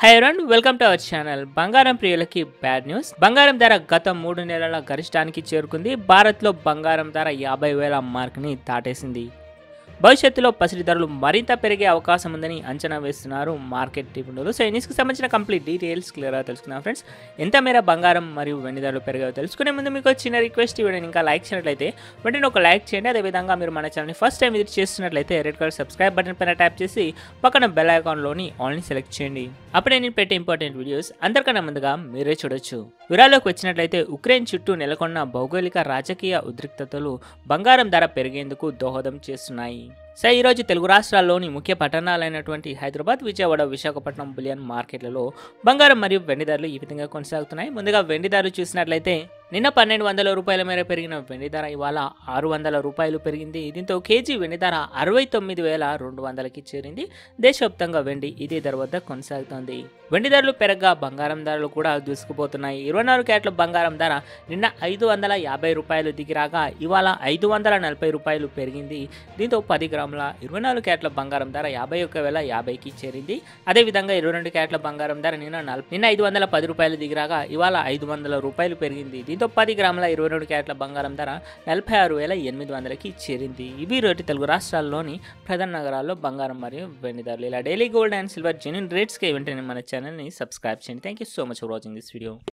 high everyone welcome to our channel బంగారం ప్రియులకి bad news బంగారం ధర గత మూడు నెలల గరిష్టానికి చేరుకుంది భారత్లో బంగారం ధర యాభై వేల మార్క్ని దాటేసింది భవిష్యత్తులో పసిడి ధరలు మరింత పెరిగే అవకాశం ఉందని అంచనా వేస్తున్నారు మార్కెట్ నిపుణులు సో ఈ న్యూస్కి సంబంధించిన కంప్లీట్ డీటెయిల్స్ క్లియర్గా తెలుసుకుందాం ఫ్రెండ్స్ ఎంత మేర బంగారం మరియు వెండి ధరలు పెరిగాయో తెలుసుకునే ముందు మీకు ఒక చిన్న రిక్వెస్ట్ ఈ వీడియోని ఇంకా లైక్ చేయనట్లయితే వెంటనే ఒక లైక్ చేయండి అదేవిధంగా మీరు మన ఛానల్ని ఫస్ట్ టైం విజిట్ చేస్తున్నట్లయితే రెడ్ కలర్ సబ్స్క్రైబ్ బటన్ పైన ట్యాప్ చేసి పక్కన బెల్ ఐకాన్లోని ఆల్ని సెలెక్ట్ చేయండి అప్పుడే నేను పెట్టే ఇంపార్టెంట్ వీడియోస్ అందరికన్నా ముందుగా మీరే చూడొచ్చు వివరాల్లోకి వచ్చినట్లయితే ఉక్రెయిన్ చుట్టూ నెలకొన్న భౌగోళిక రాజకీయ ఉద్రిక్తతలు బంగారం ధర పెరిగేందుకు దోహదం చేస్తున్నాయి సో ఈరోజు తెలుగు రాష్ట్రాల్లోని ముఖ్య పట్టణాలైనటువంటి హైదరాబాద్ విజయవాడ విశాఖపట్నం బులియన్ మార్కెట్లలో బంగారం మరియు వెండి ధరలు ఈ విధంగా కొనసాగుతున్నాయి ముందుగా వెండి ధరలు చూసినట్లయితే నిన్న పన్నెండు వందల రూపాయల మేర పెరిగిన వెండి ధర ఇవాళ ఆరు వందల రూపాయలు పెరిగింది దీంతో కేజీ వెండి ధర అరవై తొమ్మిది వేల రెండు వందలకి చేరింది దేశవ్యాప్తంగా వెండి ఇదే ధర వద్ద కొనసాగుతోంది వెండి ధరలు పెరగగా బంగారం ధరలు కూడా దూసుకుపోతున్నాయి ఇరవై నాలుగు క్యారెట్ల బంగారం ధర నిన్న ఐదు వందల యాభై రూపాయలు దిగిరాగా ఇవాళ ఐదు వందల నలభై రూపాయలు పెరిగింది దీంతో పది గ్రాముల ఇరవై నాలుగు క్యారెట్ల బంగారం ధర యాభై ఒక్క వేల యాభైకి చేరింది అదేవిధంగా ఇరవై రెండు క్యారెట్ల బంగారం ధర నిన్న నలభై నిన్న ఐదు వందల పది రూపాయలు దిగిరాగా ఇవాళ ఐదు వందల రూపాయలు పెరిగింది దీంతో పది గ్రాముల ఇరవై రెండు క్యారెట్ల బంగారం ధర నలభై ఆరు వేల ఎనిమిది వందలకి చేరింది ఇవి రోటి తెలుగు రాష్ట్రాల్లోని ప్రధాన నగరాల్లో బంగారం మరియు వెండి ధరలు ఇలా daily gold and silver genuine రేట్స్కి వెంటనే మన ఛానల్ని సబ్స్క్రైబ్ చేయండి thank you so much for watching this video